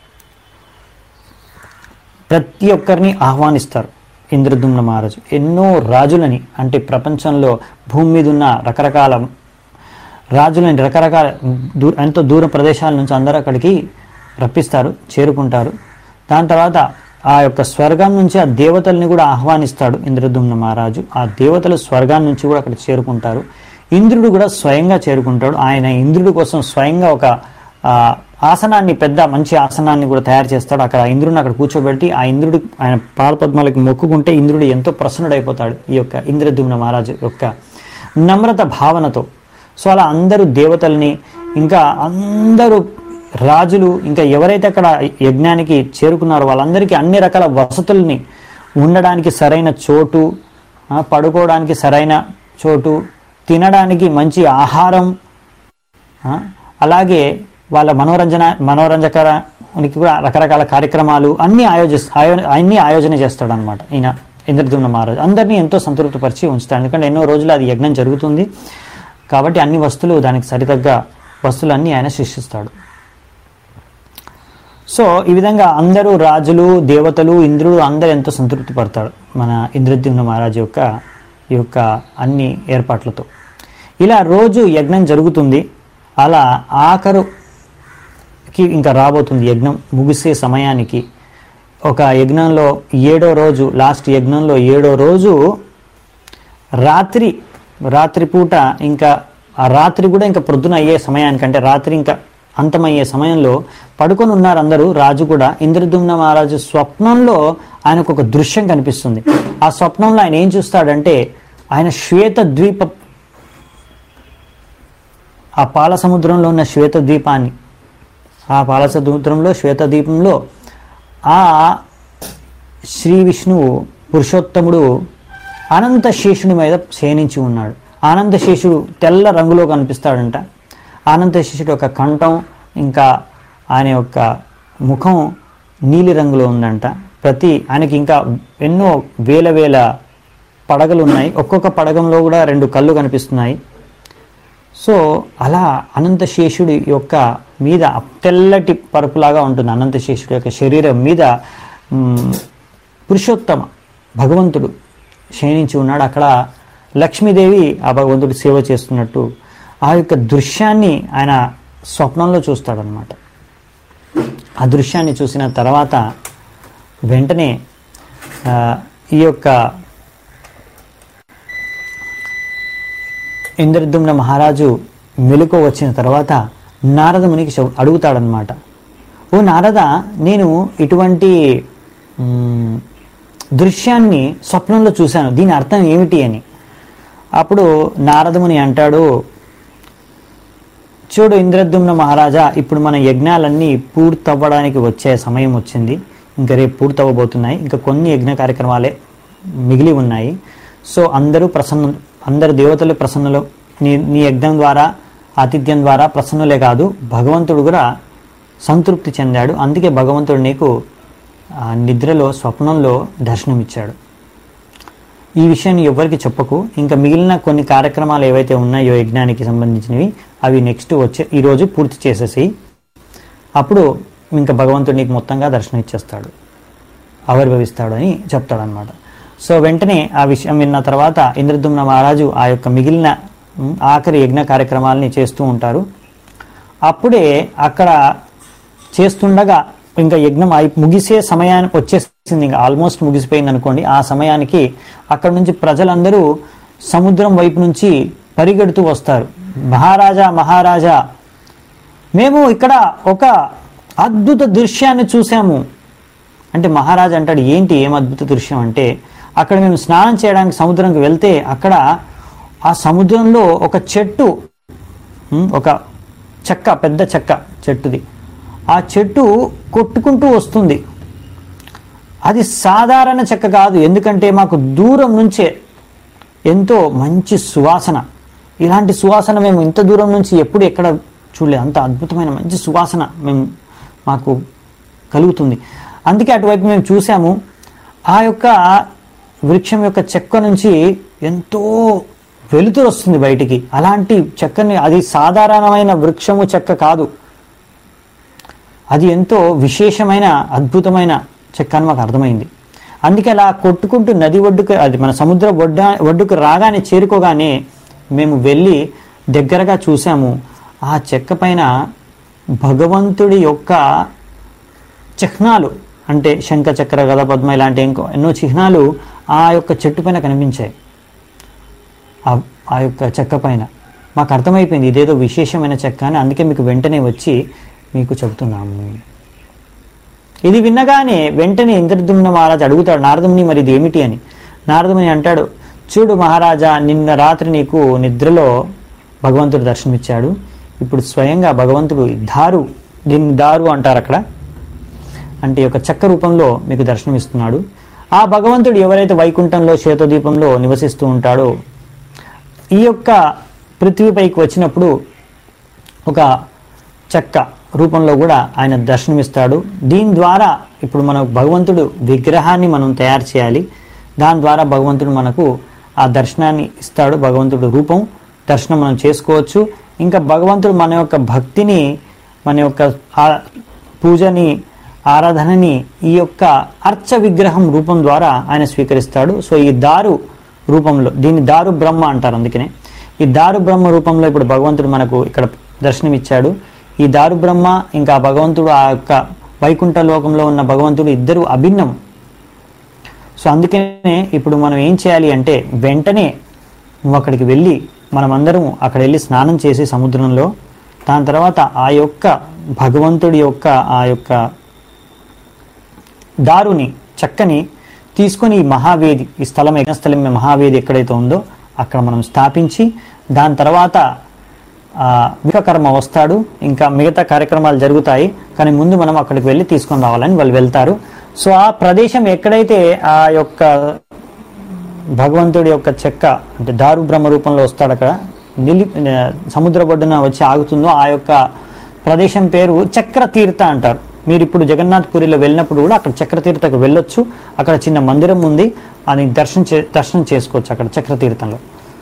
ప్రతి ఒక్కరిని ఆహ్వానిస్తారు ఇంద్రదుమ్న మహారాజు ఎన్నో రాజులని అంటే ప్రపంచంలో భూమి మీద ఉన్న రకరకాల రాజులని రకరకాల దూ ఎంతో దూర ప్రదేశాల నుంచి అందరూ అక్కడికి రప్పిస్తారు చేరుకుంటారు దాని తర్వాత ఆ యొక్క స్వర్గం నుంచి ఆ దేవతల్ని కూడా ఆహ్వానిస్తాడు ఇంద్రదుమ్న మహారాజు ఆ దేవతలు స్వర్గాన్ని నుంచి కూడా అక్కడ చేరుకుంటారు ఇంద్రుడు కూడా స్వయంగా చేరుకుంటాడు ఆయన ఇంద్రుడి కోసం స్వయంగా ఒక ఆ, ఆసనాన్ని పెద్ద మంచి ఆసనాన్ని కూడా తయారు చేస్తాడు అక్కడ ఆ ఇంద్రుడిని అక్కడ కూర్చోబెట్టి ఆ ఇంద్రుడు ఆయన పాదపద్మాలకి మొక్కుకుంటే ఇంద్రుడు ఎంతో ప్రసన్నుడైపోతాడు ఈ యొక్క ఇంద్రదుమ్న మహారాజు యొక్క నమ్రత భావనతో సో అలా అందరూ దేవతల్ని ఇంకా అందరూ రాజులు ఇంకా ఎవరైతే అక్కడ యజ్ఞానికి చేరుకున్నారో వాళ్ళందరికీ అన్ని రకాల వసతుల్ని ఉండడానికి సరైన చోటు ఆ, పడుకోవడానికి సరైన చోటు తినడానికి మంచి ఆహారం ఆ, అలాగే వాళ్ళ మనోరంజన మనోరంజకానికి కూడా రకరకాల కార్యక్రమాలు అన్ని ఆయోజిస్ ఆయో అన్ని ఆయోజన చేస్తాడు అనమాట ఈయన ఇంద్రదుమ్న మహారాజు అందరినీ ఎంతో సంతృప్తిపరిచి ఉంచుతాడు ఎందుకంటే ఎన్నో రోజులు అది యజ్ఞం జరుగుతుంది కాబట్టి అన్ని వస్తువులు దానికి సరితగ్గ వస్తువులన్నీ ఆయన సృష్టిస్తాడు సో ఈ విధంగా అందరూ రాజులు దేవతలు ఇంద్రుడు అందరూ ఎంతో సంతృప్తి పడతాడు మన ఇంద్రద్యుమ్న మహారాజు యొక్క ఈ యొక్క అన్ని ఏర్పాట్లతో ఇలా రోజు యజ్ఞం జరుగుతుంది అలా ఆఖరుకి ఇంకా రాబోతుంది యజ్ఞం ముగిసే సమయానికి ఒక యజ్ఞంలో ఏడో రోజు లాస్ట్ యజ్ఞంలో ఏడో రోజు రాత్రి రాత్రిపూట ఇంకా ఆ రాత్రి కూడా ఇంకా ప్రొద్దున అయ్యే సమయానికంటే రాత్రి ఇంకా అంతమయ్యే సమయంలో పడుకొని ఉన్నారు అందరూ రాజు కూడా ఇంద్రదుమ్న మహారాజు స్వప్నంలో ఆయనకు ఒక దృశ్యం కనిపిస్తుంది ఆ స్వప్నంలో ఆయన ఏం చూస్తాడంటే ఆయన శ్వేత ద్వీప ఆ పాల సముద్రంలో ఉన్న శ్వేత ద్వీపాన్ని ఆ పాల సముద్రంలో శ్వేత ద్వీపంలో ఆ శ్రీ విష్ణువు పురుషోత్తముడు అనంత శేషుని మీద శయనించి ఉన్నాడు అనంత శేషుడు తెల్ల రంగులో కనిపిస్తాడంట అనంత శేషుడు యొక్క కంఠం ఇంకా ఆయన యొక్క ముఖం నీలి రంగులో ఉందంట ప్రతి ఆయనకి ఇంకా ఎన్నో వేల వేల పడగలు ఉన్నాయి ఒక్కొక్క పడగంలో కూడా రెండు కళ్ళు కనిపిస్తున్నాయి సో అలా అనంతశేషుడి యొక్క మీద తెల్లటి పరుపులాగా ఉంటుంది అనంతశేషుడి యొక్క శరీరం మీద మ్, పురుషోత్తమ భగవంతుడు శయనించి ఉన్నాడు అక్కడ లక్ష్మీదేవి ఆ భగవంతుడి సేవ చేస్తున్నట్టు ఆ యొక్క దృశ్యాన్ని ఆయన స్వప్నంలో చూస్తాడనమాట ఆ దృశ్యాన్ని చూసిన తర్వాత వెంటనే ఆ, ఈ యొక్క ఇంద్రద్యుమ్న మహారాజు మెలకు వచ్చిన తర్వాత నారద మునికి చెప్- అడుగుతాడనమాట ఓ నారద నేను ఇటువంటి మ్, దృశ్యాన్ని స్వప్నంలో చూశాను దీని అర్థం ఏమిటి అని అప్పుడు నారదముని అంటాడు చూడు ఇంద్రద్యుమ్న మహారాజా ఇప్పుడు మన యజ్ఞాలన్నీ పూర్తవ్వడానికి వచ్చే సమయం వచ్చింది ఇంకా రేపు పూర్తవ్వబోతున్నాయి ఇంకా కొన్ని యజ్ఞ కార్యక్రమాలే మిగిలి ఉన్నాయి సో అందరూ ప్రసన్న అందరు దేవతలు ప్రసన్నులు నీ నీ యజ్ఞం ద్వారా ఆతిథ్యం ద్వారా ప్రసన్నులే కాదు భగవంతుడు కూడా సంతృప్తి చెందాడు అందుకే భగవంతుడు నీకు ఆ నిద్రలో స్వప్నంలో దర్శనమిచ్చాడు ఈ విషయాన్ని ఎవరికి చెప్పకు ఇంకా మిగిలిన కొన్ని కార్యక్రమాలు ఏవైతే ఉన్నాయో యజ్ఞానికి సంబంధించినవి అవి నెక్స్ట్ వచ్చే ఈరోజు పూర్తి చేసేసి అప్పుడు ఇంకా భగవంతుడు నీకు మొత్తంగా దర్శనం ఇచ్చేస్తాడు ఆవిర్భవిస్తాడు అని చెప్తాడనమాట సో వెంటనే ఆ విషయం విన్న తర్వాత ఇంద్రదుమ్న మహారాజు ఆ యొక్క మిగిలిన ఉమ్, ఆఖరి యజ్ఞ కార్యక్రమాలని చేస్తూ ఉంటారు అప్పుడే అక్కడ చేస్తుండగా ఇంకా యజ్ఞం అయి ముగిసే సమయానికి వచ్చేసింది ఇంకా ఆల్మోస్ట్ ముగిసిపోయింది అనుకోండి ఆ సమయానికి అక్కడ నుంచి ప్రజలందరూ సముద్రం వైపు నుంచి పరిగెడుతూ వస్తారు మహారాజా మహారాజా మేము ఇక్కడ ఒక అద్భుత దృశ్యాన్ని చూసాము అంటే మహారాజు అంటాడు ఏంటి ఏం అద్భుత దృశ్యం అంటే అక్కడ మేము స్నానం చేయడానికి సముద్రంకి వెళ్తే అక్కడ ఆ సముద్రంలో ఒక చెట్టు ఉమ్, ఒక చెక్క పెద్ద చెక్క చెట్టుది ఆ చెట్టు కొట్టుకుంటూ వస్తుంది అది సాధారణ చెక్క కాదు ఎందుకంటే మాకు దూరం నుంచే ఎంతో మంచి సువాసన ఇలాంటి సువాసన మేము ఇంత దూరం నుంచి ఎప్పుడు ఎక్కడ చూడలేదు అంత అద్భుతమైన మంచి సువాసన మేము మాకు కలుగుతుంది అందుకే అటువైపు మేము చూసాము ఆ యొక్క వృక్షం యొక్క చెక్క నుంచి ఎంతో వెలుతురు వస్తుంది బయటికి అలాంటి చెక్కని అది సాధారణమైన వృక్షము చెక్క కాదు అది ఎంతో విశేషమైన అద్భుతమైన చెక్క అని మాకు అర్థమైంది అందుకే అలా కొట్టుకుంటూ నది ఒడ్డుకు అది మన సముద్ర ఒడ్డ ఒడ్డుకు రాగానే చేరుకోగానే మేము వెళ్ళి దగ్గరగా చూసాము ఆ చెక్క పైన భగవంతుడి యొక్క చిహ్నాలు అంటే శంఖ చక్ర గద పద్మ ఇలాంటి ఇంకో ఎన్నో చిహ్నాలు ఆ యొక్క చెట్టు పైన కనిపించాయి ఆ ఆ యొక్క చెక్క పైన మాకు అర్థమైపోయింది ఇదేదో విశేషమైన చెక్క అని అందుకే మీకు వెంటనే వచ్చి మీకు చెబుతున్నాము ఇది విన్నగానే వెంటనే ఇంద్రదుమ్న మహారాజు అడుగుతాడు నారదముని మరి ఇది ఏమిటి అని నారదముని అంటాడు చూడు మహారాజా నిన్న రాత్రి నీకు నిద్రలో భగవంతుడు దర్శనమిచ్చాడు ఇప్పుడు స్వయంగా భగవంతుడు ఈ దారు దీన్ని దారు అంటారు అక్కడ అంటే ఈ యొక్క చక్క రూపంలో మీకు దర్శనమిస్తున్నాడు ఆ భగవంతుడు ఎవరైతే వైకుంఠంలో శ్వేతదీపంలో నివసిస్తూ ఉంటాడో ఈ యొక్క పృథ్వీపైకి వచ్చినప్పుడు ఒక చెక్క రూపంలో కూడా ఆయన దర్శనమిస్తాడు దీని ద్వారా ఇప్పుడు మన భగవంతుడు విగ్రహాన్ని మనం తయారు చేయాలి దాని ద్వారా భగవంతుడు మనకు ఆ దర్శనాన్ని ఇస్తాడు భగవంతుడు రూపం దర్శనం మనం చేసుకోవచ్చు ఇంకా భగవంతుడు మన యొక్క భక్తిని మన యొక్క ఆ- పూజని ఆరాధనని ఈ యొక్క అర్చ విగ్రహం రూపం ద్వారా ఆయన స్వీకరిస్తాడు సో ఈ దారు రూపంలో దీన్ని దారు బ్రహ్మ అంటారు అందుకనే ఈ దారు బ్రహ్మ రూపంలో ఇప్పుడు భగవంతుడు మనకు ఇక్కడ దర్శనమిచ్చాడు ఈ దారు బ్రహ్మ ఇంకా ఆ భగవంతుడు ఆ యొక్క వైకుంఠ లోకంలో ఉన్న భగవంతుడు ఇద్దరు అభిన్నం సో అందుకనే ఇప్పుడు మనం ఏం చేయాలి అంటే వెంటనే నువ్వు అక్కడికి వెళ్ళి మనమందరం అక్కడ వెళ్ళి స్నానం చేసి సముద్రంలో దాని తర్వాత ఆ యొక్క భగవంతుడి యొక్క ఆ యొక్క దారుని చక్కని తీసుకొని ఈ మహావేది ఈ స్థలం యజ్ఞస్థలం మహావేది ఎక్కడైతే ఉందో అక్కడ మనం స్థాపించి దాని తర్వాత ఆ, విశ్వకర్మ వస్తాడు ఇంకా మిగతా కార్యక్రమాలు జరుగుతాయి కానీ ముందు మనం అక్కడికి వెళ్ళి తీసుకొని రావాలని వాళ్ళు వెళ్తారు సో ఆ ప్రదేశం ఎక్కడైతే ఆ యొక్క భగవంతుడి యొక్క చెక్క అంటే దారు బ్రహ్మ రూపంలో వస్తాడు అక్కడ నిలి ఆ, సముద్ర ఒడ్డున వచ్చి ఆగుతుందో ఆ యొక్క ప్రదేశం పేరు చక్రతీర్థ అంటారు మీరు ఇప్పుడు జగన్నాథ్ పురిలో వెళ్ళినప్పుడు కూడా అక్కడ చక్రతీర్థకు వెళ్ళొచ్చు అక్కడ చిన్న మందిరం ఉంది అది దర్శనం చే దర్శనం చేసుకోవచ్చు అక్కడ చక్రతీర్థంలో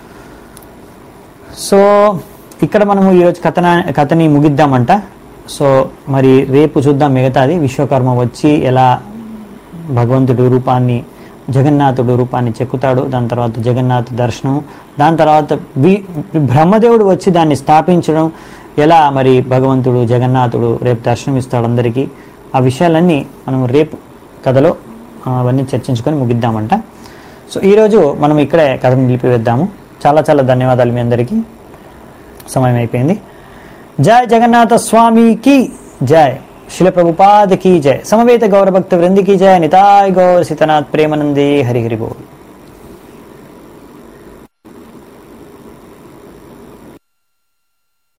సో ఇక్కడ మనము ఈరోజు కథన కథని ముగిద్దామంట సో మరి రేపు చూద్దాం మిగతాది విశ్వకర్మ వచ్చి ఎలా భగవంతుడి రూపాన్ని జగన్నాథుడు రూపాన్ని చెక్కుతాడు దాని తర్వాత జగన్నాథ్ దర్శనం దాని తర్వాత వి బ్రహ్మదేవుడు వచ్చి దాన్ని స్థాపించడం ఎలా మరి భగవంతుడు జగన్నాథుడు రేపు దర్శనం ఇస్తాడు అందరికీ ఆ విషయాలన్నీ మనం రేపు కథలో ఆ, అవన్నీ చర్చించుకొని ముగిద్దామంట సో ఈరోజు మనం ఇక్కడే కథను నిలిపివేద్దాము చాలా చాలా ధన్యవాదాలు మీ అందరికీ సమయం అయిపోయింది జయ జగన్నాథ స్వామి కి జయ శిల ప్రభుపాద की जय समवेत गौर भक्त वृंद की जय निताय गौर सीतनाथ प्रेमानंदे हरि हरि बोल